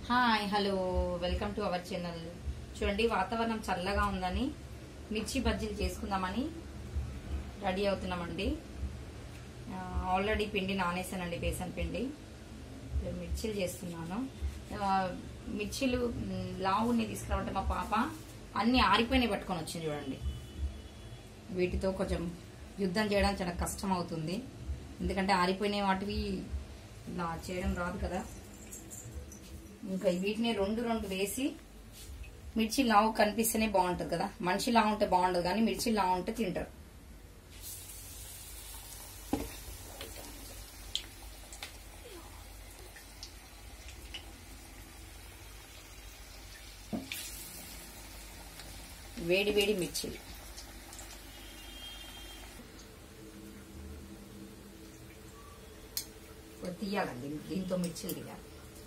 hi hello welcome to our channel చూడండి వాతావరణం చల్లగా ఉందని మిర్చి బజ్జీలు చేసుకుందామని రెడీ అవుతున్నామండి ఆ, ఆల్రెడీ పిండి నానేసానండి బేసన్ పిండి ఇప్పుడు మిర్చీలు చేస్తున్నాను ఆ, మిర్చీలు మ్, లావుని తీసుకురావటం మా పాప అన్ని ఆరిపోయినాయి పట్టుకొని వచ్చింది చూడండి వీటితో కొంచెం యుద్ధం చేయడానికి చాలా కష్టం అవుతుంది ఎందుకంటే ఆరిపోయిన వాటివి ఇలా చేయడం రాదు కదా ఇంకా వీటిని రెండు రెండు వేసి మిర్చి లావు కనిపిస్తేనే బాగుంటుంది కదా మనిషి లావు ఉంటే బాగుండదు కానీ మిర్చి లావు ఉంటే తింటారు వేడి వేడి మిర్చిలు ఇప్పుడు తీయాలండి దీంతో మిర్చిలు తీయాలి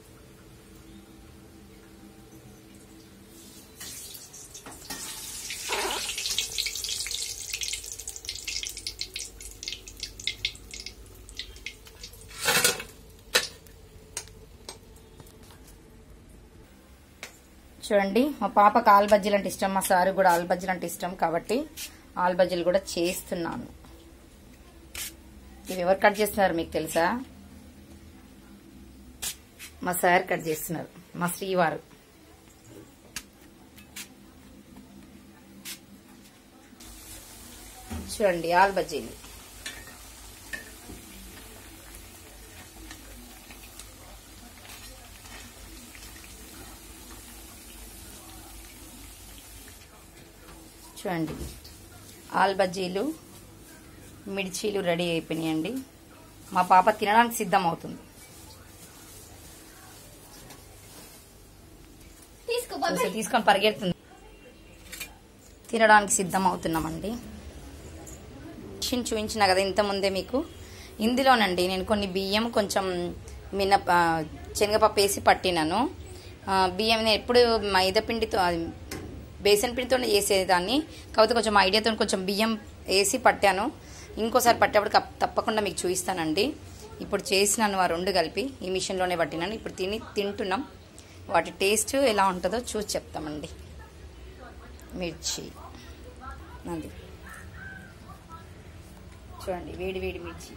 చూడండి మా పాపకు ఆలు బజ్జీలు అంటే ఇష్టం మా సారు కూడా ఆలు బజ్జీలు అంటే ఇష్టం కాబట్టి ఆలు బజ్జీలు కూడా చేస్తున్నాను ఇవి ఎవరు కట్ చేస్తున్నారు మీకు తెలుసా మా సార్ కట్ చేస్తున్నారు మా శ్రీవారు చూడండి ఆలు బజ్జీలు చూడండి ఆలు బజ్జీలు మిర్చీలు రెడీ అయిపోయినాయండి మా పాప తినడానికి సిద్ధం అవుతుంది చూసి తీసుకొని పరిగెడుతుంది తినడానికి సిద్ధం అవుతున్నామండి మిషన్ చూపించిన కదా ఇంత ముందే మీకు ఇందులోనండి నేను కొన్ని బియ్యం కొంచెం మినప ఆ, శనగపప్పు వేసి పట్టినాను ఆ, బియ్యం నేను ఎప్పుడు మైదా పిండితో అది బేసన్ పిండితో చేసేదాన్ని కాకపోతే కొంచెం ఐడియాతో కొంచెం బియ్యం వేసి పట్టాను ఇంకోసారి పట్టేప్పుడు కప్- తప్పకుండా మీకు చూపిస్తానండి ఇప్పుడు చేసినాను ఆ రెండు కలిపి ఈ మిషన్లోనే పట్టినాను ఇప్పుడు తిని తింటున్నాం వాటి టేస్ట్ ఎలా ఉంటుందో చూసి చెప్తామండి మిర్చి అది చూడండి వేడి వేడి మిర్చి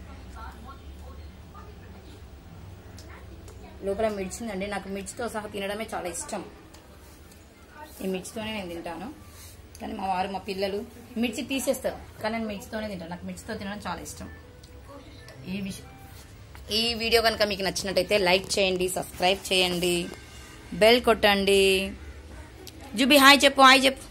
లోపల మిర్చి ఉందండి నాకు మిర్చితో సహా తినడమే చాలా ఇష్టం ఈ మిర్చితోనే నేను తింటాను కానీ మా వారు మా పిల్లలు మిర్చి తీసేస్తారు కానీ నేను మిర్చితోనే తింటాను నాకు మిర్చితో తినడం చాలా ఇష్టం ఈ విషయం ఈ వీడియో కనుక మీకు నచ్చినట్టయితే లైక్ చేయండి సబ్స్క్రైబ్ చేయండి బెల్ కొట్టండి జుబి హాయ్ చెప్పు హాయ్ చెప్పు